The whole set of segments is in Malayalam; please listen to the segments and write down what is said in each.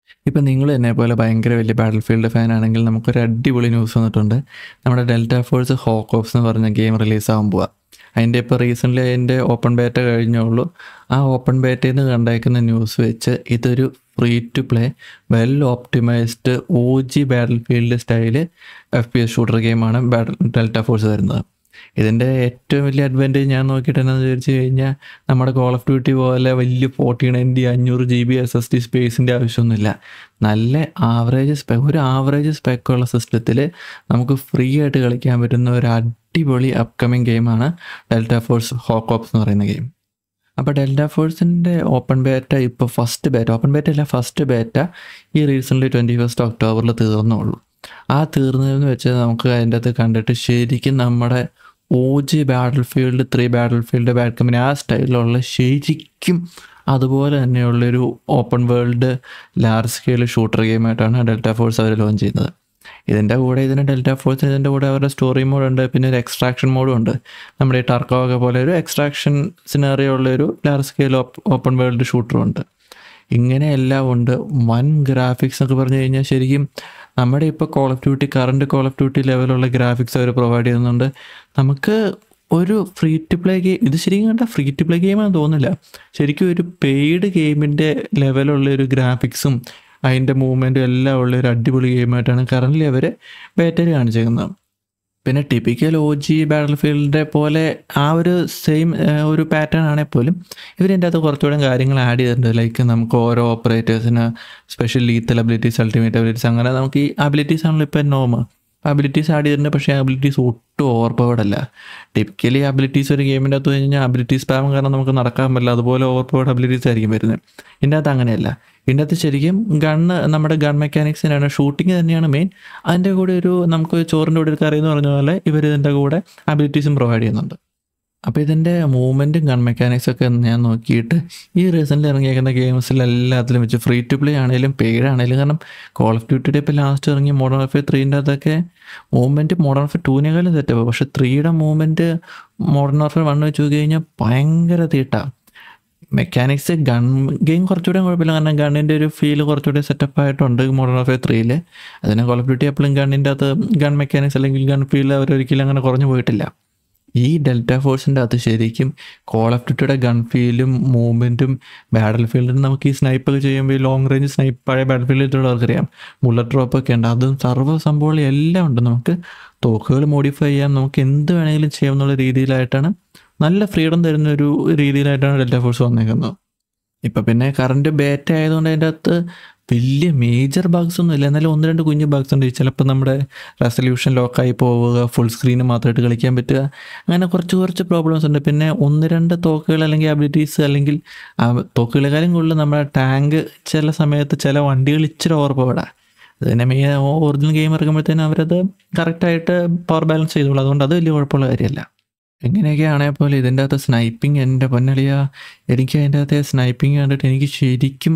ഇപ്പം നിങ്ങൾ എന്നെ പോലെ ഭയങ്കര വലിയ ബാറ്റിൽ ഫീൽഡ് ഫാൻ ആണെങ്കിൽ നമുക്കൊരു അടിപൊളി ന്യൂസ് വന്നിട്ടുണ്ട് നമ്മുടെ ഡെൽറ്റ ഫോഴ്സ് ഹോക്കോപ്സ് എന്ന് പറഞ്ഞ ഗെയിം റിലീസ് ആകാൻ പോവാ അതിൻ്റെ ഇപ്പോൾ റീസെൻ്റ്ലി അതിൻ്റെ ഓപ്പൺ ബേറ്റ കഴിഞ്ഞുള്ളൂ ആ ഓപ്പൺ ബേറ്റയിൽ നിന്ന് കണ്ടേക്കുന്ന ന്യൂസ് വെച്ച് ഇതൊരു free to play well optimised O G battlefield style F P S shooter ഗെയിമാണ് ബാറ്റിൽ ഡെൽറ്റ ഫോഴ്സ് വരുന്നത് ഇതിൻ്റെ ഏറ്റവും വലിയ അഡ്വാൻറ്റേജ് ഞാൻ നോക്കിയിട്ട് എന്നാന്ന് ചോദിച്ചു കഴിഞ്ഞാൽ നമ്മുടെ കോൾ ഓഫ് ഡ്യൂട്ടി പോലെ വലിയ ഫോർട്ടി നയൻറ്റി അഞ്ഞൂറ് G B S S D സ്പേസിൻ്റെ ആവശ്യമൊന്നുമില്ല നല്ല ആവറേജ് സ്പെ ഒരു ആവറേജ് സ്പെക്കുള്ള സിസ്റ്റത്തിൽ നമുക്ക് ഫ്രീ ആയിട്ട് കളിക്കാൻ പറ്റുന്ന ഒരു അടിപൊളി അപ്കമിങ് ഗെയിമാണ് ഡെൽറ്റ ഫോഴ്സ് ഹോക്കോപ്സ് എന്ന് പറയുന്ന ഗെയിം അപ്പോൾ ഡെൽറ്റ ഫോഴ്സിൻ്റെ ഓപ്പൺ ബേറ്റ ഇപ്പോൾ ഫസ്റ്റ് ബേറ്റ ഓപ്പൺ ബേറ്റ അല്ല ഫസ്റ്റ് ബേറ്റ ഈ റീസെൻ്റ്ലി ട്വൻറ്റി ഫസ്റ്റ് ഒക്ടോബറിൽ തീർന്നുള്ളൂ ആ തീർന്നതെന്ന് വെച്ചാൽ നമുക്ക് അതിൻ്റെ അകത്ത് കണ്ടിട്ട് ശരിക്കും നമ്മുടെ O G battlefield three battlefield bat company ആ സ്റ്റൈലിലുള്ള ശരിക്കും അതുപോലെ തന്നെയുള്ളൊരു open world large scale shooter ഗെയിമായിട്ടാണ് ഡെൽറ്റ ഫോഴ്സ് അവർ ലോഞ്ച് ചെയ്യുന്നത് ഇതിൻ്റെ കൂടെ ഇതിന് ഡെൽറ്റ ഫോഴ്സിന് ഇതിൻ്റെ കൂടെ അവരുടെ സ്റ്റോറി മോഡ് ഉണ്ട് പിന്നെ ഒരു എക്സ്ട്രാക്ഷൻ മോഡും ഉണ്ട് നമ്മുടെ ഈ ടർക്കോ ഒക്കെ പോലെ ഒരു എക്സ്ട്രാക്ഷൻ സിനാറിയോ ഉള്ള ഒരു ലാർജ് സ്കെയിൽ ഓപ്പൺ വേൾഡ് ഷൂട്ടറും ഉണ്ട് ഇങ്ങനെ എല്ലാം ഉണ്ട് വൻ ഗ്രാഫിക്സ് എന്നൊക്കെ പറഞ്ഞു കഴിഞ്ഞാൽ ശരിക്കും നമ്മുടെ ഇപ്പോൾ Call of Duty current Call of Duty ലെവലുള്ള ഗ്രാഫിക്സ് അവർ പ്രൊവൈഡ് ചെയ്യുന്നുണ്ട് നമുക്ക് ഒരു ഫ്രീ ടു പ്ലേ ഗെയിം ഇത് ശരിക്കും കണ്ട ഫ്രീ ടു പ്ലേ ഗെയിമാണെന്ന് തോന്നുന്നില്ല ശരിക്കും ഒരു പെയ്ഡ് ഗെയിമിൻ്റെ ലെവലുള്ള ഒരു ഗ്രാഫിക്സും അതിൻ്റെ മൂവ്മെൻറ്റും എല്ലാം ഉള്ള ഒരു അടിപൊളി ഗെയിമായിട്ടാണ് കറൻ്റ് അവർ ബേറ്റയിൽ കാണിച്ചേക്കുന്നത് പിന്നെ ടിപ്പിക്കൽ ഒ ജി ബാറ്റിൽ ഫീൽഡിനെ പോലെ ആ ഒരു സെയിം ഒരു പാറ്റേൺ ആണെങ്കിൽ പോലും ഇവരിൻ്റെ അകത്ത് കുറച്ചുകൂടെ കാര്യങ്ങൾ ആഡ് ചെയ്തിട്ടുണ്ട് ലൈക്ക് നമുക്ക് ഓരോ ഓപ്പറേറ്റേഴ്സിന് special lethal abilities ultimate abilities അങ്ങനെ നമുക്ക് ഈ അബിലിറ്റീസ് ആണല്ലോ ഇപ്പോൾ നോമ അബിലിറ്റീസ് ആഡ് ചെയ്തിട്ടുണ്ട് പക്ഷേ അബിലിറ്റീസ് ഒട്ടും ഓവർ പവേർഡ് അല്ല ടിപ്പിക്കലി അബിലിറ്റീസ് ഒരു ഗെയിമിൻ്റെ അകത്ത് കഴിഞ്ഞാൽ അബിലിറ്റീസ് സ്പാം കാരണം നമുക്ക് നടക്കാൻ പറ്റില്ല അതുപോലെ ഓവർ പവേർഡ് അബിലിറ്റീസ് ആയിരിക്കും വരുന്നത് ഇതിൻ്റെ അകത്ത് അങ്ങനെയല്ല ഇതിൻ്റെ അകത്ത് ശരിക്കും ഗണ്ണ് നമ്മുടെ ഗൺ മെക്കാനിക്സിനാണ് ഷൂട്ടിങ് തന്നെയാണ് മെയിൻ അതിൻ്റെ കൂടെ ഒരു നമുക്ക് ചോറിൻ്റെ കൂടെ ഒരു കറി എന്ന് പറഞ്ഞ പോലെ ഇവർ ഇതിൻ്റെ കൂടെ അബിലിറ്റീസും പ്രൊവൈഡ് ചെയ്യുന്നുണ്ട് അപ്പോൾ ഇതിൻ്റെ മൂവ്മെൻറ്റും ഗൺ മെക്കാനിക്സും ഒക്കെ ഞാൻ നോക്കിയിട്ട് ഈ റീസെൻ്റ് ഇറങ്ങിയേക്കുന്ന ഗെയിംസിലെല്ലാത്തിലും വെച്ച് ഫ്രീ ടു പ്ലേ ആണെങ്കിലും പെയ്ഡ് ആണെങ്കിലും കാരണം കോൾ ഓഫ് ഡ്യൂട്ടിയുടെ ഇപ്പോൾ ലാസ്റ്റ് ഇറങ്ങിയ മോഡേൺ ഓഫ് ത്രീൻ്റെ അതൊക്കെ മൂവ്മെൻറ്റ് മോഡേൺ ഓഫ് ടൂവിനേക്കാളും സെറ്റപ്പ് പക്ഷേ ത്രീയുടെ മൂവ്മെൻറ്റ് മോഡേൺ ഓഫ് വൺ വെച്ച് നോക്കി കഴിഞ്ഞാൽ ഭയങ്കര തീട്ടാണ് മെക്കാനിക്സ് ഗൺ ഗെയിം കുറച്ചുകൂടെ കുഴപ്പമില്ല കാരണം ഗണ്ണിൻ്റെ ഒരു ഫീൽ കുറച്ചുകൂടി സെറ്റപ്പ് ആയിട്ടുണ്ട് മോഡേൺ ഓഫ് ത്രീയിൽ അതിന് കോൾ ഓഫ് ഡ്യൂട്ടി എപ്പോഴും ഗണ്ണിൻ്റെ അകത്ത് ഗൺ മെക്കാനിക്സ് അല്ലെങ്കിൽ ഗൺ ഫീൽ അവരൊരിക്കലും അങ്ങനെ കുറഞ്ഞു പോയിട്ടില്ല ഈ ഡെൽറ്റ ഫോഴ്സിൻ്റെ അകത്ത് ശരിക്കും കോൾ ഓഫ് ഡ്യൂട്ടിയുടെ ഗൺ ഫീലും മൂവ്മെൻറ്റും ബാറ്റിൽ ഫീൽഡിനും നമുക്ക് ഈ സ്നൈപ്പൊക്കെ ചെയ്യുമ്പോൾ ഈ ലോങ് റേഞ്ച് സ്നൈപ്പ് പഴയ ബാറ്റിൽ ഫീൽഡിലുള്ളവർക്കറിയാം ബുള്ളറ്റ് ഡ്രോപ്പ് ഒക്കെ ഉണ്ട് അതും സർവ്വ സംഭവങ്ങൾ എല്ലാം ഉണ്ട് നമുക്ക് തോക്കുകൾ മോഡിഫൈ ചെയ്യാം നമുക്ക് എന്ത് വേണമെങ്കിലും ചെയ്യാം എന്നുള്ള രീതിയിലായിട്ടാണ് നല്ല ഫ്രീഡം തരുന്ന ഒരു രീതിയിലായിട്ടാണ് ഡെൽറ്റ ഫോഴ്സ് വന്നേക്കുന്നത് ഇപ്പം പിന്നെ കറണ്ട് ബേറ്റ ആയതുകൊണ്ട് അതിൻ്റെ അകത്ത് വലിയ മേജർ ബഗ്സ് ഒന്നും ഇല്ല എന്നാലും ഒന്ന് രണ്ട് കുഞ്ഞു ബഗ്സ് ഉണ്ട് ചിലപ്പോൾ നമ്മുടെ റെസൊല്യൂഷൻ ലോക്കായി പോവുക ഫുൾ സ്ക്രീന് മാത്രമായിട്ട് കളിക്കാൻ പറ്റുക അങ്ങനെ കുറച്ച് കുറച്ച് പ്രോബ്ലംസ് ഉണ്ട് പിന്നെ ഒന്ന് രണ്ട് തോക്കുകൾ അല്ലെങ്കിൽ അബിലിറ്റീസ് അല്ലെങ്കിൽ തോക്കുകളെക്കാളും കൂടുതൽ നമ്മുടെ ടാങ്ക് ചില സമയത്ത് ചില വണ്ടികൾ ഇച്ചിരി ഓവർ പവർഡാണ് അതിനെ മെയിൻ ഒറിജിനൽ ഗെയിം ഇറങ്ങുമ്പോഴത്തേനും അവരത് കറക്റ്റായിട്ട് പവർ ബാലൻസ് ചെയ്തോളൂ അതുകൊണ്ട് അത് വലിയ കുഴപ്പമുള്ള കാര്യമല്ല എങ്ങനെയൊക്കെ ആണെങ്കിൽ പോലെ ഇതിൻ്റെ അകത്ത് സ്നൈപ്പിംഗ് എൻ്റെ പൊന്നളിയ എനിക്ക് അതിൻ്റെ അകത്തെ സ്നൈപ്പിംഗ് കണ്ടിട്ട് എനിക്ക് ശരിക്കും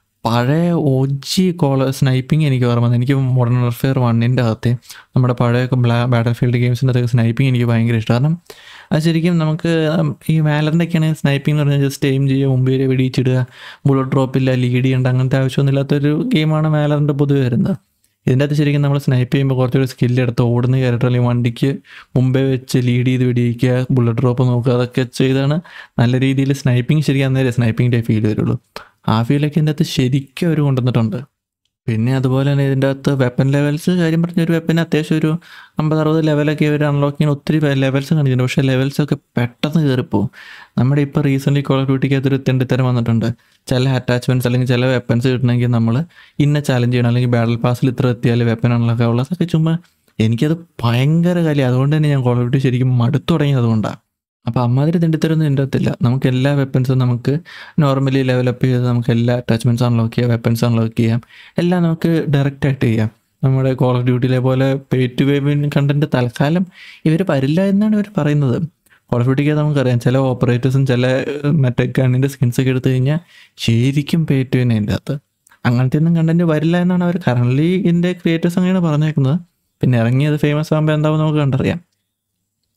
പഴയ ഒ ജി കോള സ്നൈപ്പിംഗ് എനിക്ക് ഓർമ്മ വന്നു എനിക്ക് മോഡേൺ വെർഫെയർ വണ്ണിൻ്റെ അകത്തെ നമ്മുടെ പഴയ ബ്ലാ ബാറ്റിൽ ഫീൽഡ് ഗെയിംസിൻ്റെ അകത്ത് സ്നൈപ്പിംഗ് എനിക്ക് ഭയങ്കര ഇഷ്ടം കാരണം അത് ശരിക്കും നമുക്ക് ഈ വാലറിൻ്റെ ഒക്കെ ആണെങ്കിൽ സ്നൈപ്പിംഗ് എന്ന് പറഞ്ഞാൽ ജസ്റ്റ് എയിം ചെയ്യുക മുമ്പിൽ വെടിയിച്ചിടുക ബുള്ളറ്റ് ഡ്രോപ്പില്ല ലീഡ് ചെയ്യേണ്ട അങ്ങനത്തെ ആവശ്യമൊന്നുമില്ലാത്തൊരു ഗെയിമാണ് വാലറിൻ്റെ പൊതുവെ വരുന്നത് ഇതിൻ്റെ അകത്ത് ശരിക്കും നമ്മൾ സ്നൈപ്പ് ചെയ്യുമ്പോൾ കുറച്ചുകൂടി സ്കില്ലെടുത്ത് ഓടുന്ന ക്യാരക്ടർ അല്ലെങ്കിൽ വണ്ടിക്ക് മുമ്പേ വെച്ച് ലീഡ് ചെയ്ത് വെടിയിക്കുക ബുള്ളറ്റ് ഡ്രോപ്പ് നോക്കുക അതൊക്കെ ചെയ്താണ് നല്ല രീതിയിൽ സ്നൈപ്പിംഗ് ശരിക്കും അന്നേരം സ്നൈപ്പിങ്ങിൻ്റെ ഫീൽ വരുള്ളൂ ആ ഫീലൊക്കെ ഇതിൻ്റെ അകത്ത് ശരിക്കും അവർ കൊണ്ടുവന്നിട്ടുണ്ട് പിന്നെ അതുപോലെ തന്നെ ഇതിൻ്റെ അകത്ത് വെപ്പൺ ലെവൽസ് കാര്യം പറഞ്ഞ ഒരു വെപ്പന് അത്യാവശ്യം ഒരു അമ്പത് അറുപത് ലെവലൊക്കെ ഇവർ അൺലോക്ക് ചെയ്യുന്ന ഒത്തിരി ലെവൽസ് കാണിച്ചിട്ടുണ്ട് പക്ഷേ ലെവൽസൊക്കെ പെട്ടെന്ന് കയറിപ്പോവും നമ്മുടെ ഇപ്പോൾ റീസെൻ്റ്ലി കോൾ ഓഫ് ഡ്യൂട്ടിക്ക് അതൊരു തെണ്ടിത്തരം വന്നിട്ടുണ്ട് ചില അറ്റാച്ച്മെൻറ്റ്സ് അല്ലെങ്കിൽ ചില വെപ്പൻസ് കിട്ടണമെങ്കിൽ നമ്മൾ ഇന്ന ചാലഞ്ച് ചെയ്യണം അല്ലെങ്കിൽ ബാറ്റിൽ പാസിൽ ഇത്ര എത്തിയാൽ വെപ്പൻ അൺലോക്ക് ആവുള്ള അതൊക്കെ ചുമ്മാ എനിക്കത് ഭയങ്കര കാര്യം അതുകൊണ്ട് തന്നെ ഞാൻ കോൾ ഓഫ് ഡ്യൂട്ടി ശരിക്കും മടുത്തു തുടങ്ങിയത് അതുകൊണ്ടാണ് അപ്പോൾ അമ്മാതിരി തെണ്ടിത്തരൊന്നും എൻ്റെ അകത്തില്ല നമുക്ക് എല്ലാ വെപ്പൻസും നമുക്ക് നോർമലി ലെവലപ്പ് ചെയ്ത് നമുക്ക് എല്ലാ അറ്റാച്ച്മെൻറ്റ്സ് അൺലോക്ക് ചെയ്യാം വെപ്പൻസ് അൺലോക്ക് ചെയ്യാം എല്ലാം നമുക്ക് ഡയറക്റ്റ് ആയിട്ട് ചെയ്യാം നമ്മുടെ കോൾ ഓഫ് ഡ്യൂട്ടിയിലെ പോലെ പേ ടു പേ കണ്ടന്റ് തൽക്കാലം ഇവർ വരില്ല എന്നാണ് ഇവർ പറയുന്നത് കോൾ ഓഫ് ഡ്യൂട്ടിക്ക് നമുക്കറിയാം ചില ഓപ്പറേറ്റേഴ്സും ചില മറ്റേ ഗണ്ണിൻ്റെ സ്കിൻസ് ഒക്കെ എടുത്തു കഴിഞ്ഞാൽ ശരിക്കും പേ ടു തന്നെ അതിൻ്റെ അകത്ത് അങ്ങനത്തെ ഒന്നും കണ്ടന്റ് വരില്ല എന്നാണ് അവർ കറണ്ട്ലി ഇതിൻ്റെ ക്രിയേറ്റേഴ്സ് അങ്ങനെയാണ് പറഞ്ഞേക്കുന്നത് പിന്നെ ഇറങ്ങിയത് ഫേമസ് ആകുമ്പോൾ എന്താവും നമുക്ക് കണ്ടറിയാം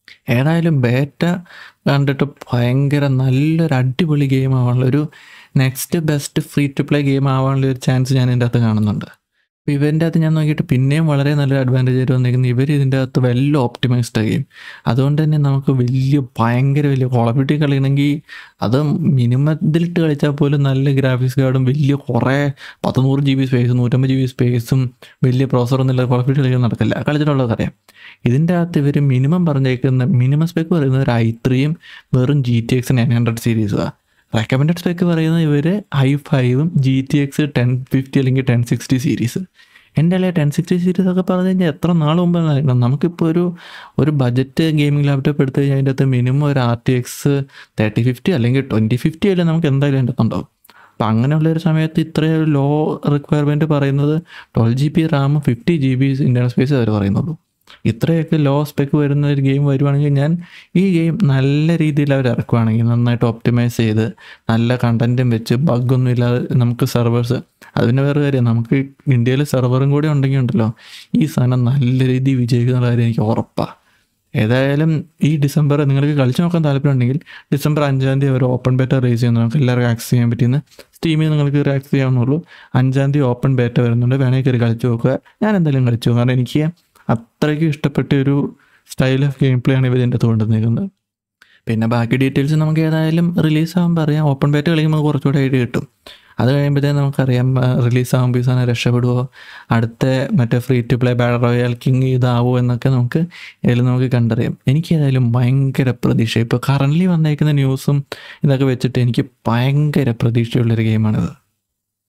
ഏതായാലും ബേറ്റ കണ്ടിട്ട് ഭയങ്കര നല്ലൊരു അടിപൊളി ഗെയിം ആവാനുള്ള ഒരു next best free to play game ആവാനുള്ള ഒരു ചാൻസ് ഞാൻ ഇതിൻ്റെ അകത്ത് കാണുന്നുണ്ട് അപ്പോൾ ഇവൻ്റെ അകത്ത് ഞാൻ നോക്കിയിട്ട് പിന്നെയും വളരെ നല്ലൊരു അഡ്വാൻറ്റേജ് ആയിട്ട് വന്നിരിക്കുന്നത് ഇവർ ഇതിൻ്റെ അകത്ത് വെല്ല ഓപ്റ്റിമൈസ്ഡ് ഗെയിം അതുകൊണ്ട് തന്നെ നമുക്ക് വലിയ ഭയങ്കര വലിയ ക്വാളിറ്റി കളിക്കണമെങ്കിൽ അത് മിനിമത്തിലിട്ട് കളിച്ചാൽ പോലും നല്ല ഗ്രാഫിക്സ് കാർഡും വലിയ കുറേ പത്തുനൂറ് ജി ബി സ്പേസും നൂറ്റമ്പത് ജി ബി സ്പേസും വലിയ പ്രോസറൊന്നും ഇല്ല ക്വാളിറ്റി കളിക്കാൻ നടക്കില്ല കളിച്ചിട്ടുള്ളതറിയാം ഇതിൻ്റെ അകത്ത് ഇവർ മിനിമം പറഞ്ഞേക്കുന്ന മിനിമം സ്പെക്ക് പറയുന്നത് ഒരു ഐ ത്രീയും വെറും G T X nine hundred സീരീസുമാണ് റെക്കമെൻഡഡ് സ്പെക്ക് പറയുന്നത് ഇവർ ഐ ഫൈവും G T X ten fifty അല്ലെങ്കിൽ ടെൻ സിക്സ്റ്റി സീരീസ് എൻ്റെ അല്ലെ ടെൻ സിക്സ്റ്റി സീരീസ് ഒക്കെ പറഞ്ഞു കഴിഞ്ഞാൽ എത്ര നാൾ മുമ്പ് നൽകണം നമുക്കിപ്പോൾ ഒരു ഒരു ബജറ്റ് ഗെയിമിംഗ് ലാപ്ടോപ്പ് എടുത്തു കഴിഞ്ഞാൽ അതിൻ്റെ അകത്ത് മിനിമം ഒരു R T X thirty fifty അല്ലെങ്കിൽ ട്വൻറ്റി ഫിഫ്റ്റി അല്ലേ നമുക്ക് എന്തായാലും അതിൻ്റെ അകത്തുണ്ടാവും അപ്പം അങ്ങനെയുള്ള ഒരു സമയത്ത് ഇത്രയും ലോ റിക്വയർമെൻറ്റ് പറയുന്നത് ട്വൽവ് ജി ബി റാമും fifty G B internal space അവർ പറയുന്നുള്ളൂ ഇത്രയൊക്കെ ലോ സ്പെക്ക് വരുന്ന ഒരു ഗെയിം വരുവാണെങ്കിൽ ഞാൻ ഈ ഗെയിം നല്ല രീതിയിൽ അവർ ഇറക്കുവാണെങ്കിൽ നന്നായിട്ട് ഒപ്റ്റിമൈസ് ചെയ്ത് നല്ല കണ്ടൻറ്റും വെച്ച് ബഗ്ഗൊന്നും ഇല്ലാതെ നമുക്ക് സെർവേഴ്സ് അത് പിന്നെ വേറെ കാര്യം നമുക്ക് ഇന്ത്യയിൽ സെർവറും കൂടി ഉണ്ടെങ്കിൽ ഉണ്ടല്ലോ ഈ സാധനം നല്ല രീതിയിൽ വിജയിക്കുന്ന കാര്യം എനിക്ക് ഉറപ്പാണ് ഏതായാലും ഈ ഡിസംബർ നിങ്ങൾക്ക് കളിച്ച് നോക്കാൻ താല്പര്യമുണ്ടെങ്കിൽ ഡിസംബർ അഞ്ചാം തീയതി അവർ ഓപ്പൺ ബേറ്റ റേസ് ചെയ്യുന്നു നമുക്ക് എല്ലാവർക്കും ആക്സസ് ചെയ്യാൻ പറ്റുന്ന സ്റ്റീമിൽ നിങ്ങൾക്ക് കയറി ആക്സസ് ചെയ്യാവുന്നുള്ളൂ അഞ്ചാം തീയതി ഓപ്പൺ ബേറ്റ വരുന്നുണ്ട് വേണമെങ്കിൽ കയറി കളിച്ച് നോക്കുക ഞാൻ എന്തായാലും കളിച്ചു നോക്കും കാരണം എനിക്ക് അത്രയ്ക്ക് ഇഷ്ടപ്പെട്ട ഒരു സ്റ്റൈൽ ഓഫ് ഗെയിം പ്ലേ ആണ് ഇവരിൻ്റെ അകത്ത് കൊണ്ടുവന്നിരിക്കുന്നത് പിന്നെ ബാക്കി ഡീറ്റെയിൽസ് നമുക്ക് ഏതായാലും റിലീസ് ആകുമ്പോൾ അറിയാം ഓപ്പൺ ബേറ്റ കളിക്കുമ്പോൾ കുറച്ചുകൂടെ ഐഡിയ കിട്ടും അത് കഴിയുമ്പോഴത്തേക്കും നമുക്കറിയാം റിലീസ് ആകുമ്പോൾ ഈ സാധനം രക്ഷപ്പെടുമോ അടുത്ത മറ്റേ free to play battle royale king ഇതാവോ എന്നൊക്കെ നമുക്ക് ഇതിൽ നമുക്ക് കണ്ടറിയാം എനിക്ക് ഏതായാലും ഭയങ്കര പ്രതീക്ഷ ഇപ്പോൾ കറൻ്റ്ലി വന്നേക്കുന്ന ന്യൂസും ഇതൊക്കെ വെച്ചിട്ട് എനിക്ക് ഭയങ്കര പ്രതീക്ഷയുള്ളൊരു ഗെയിമാണിത്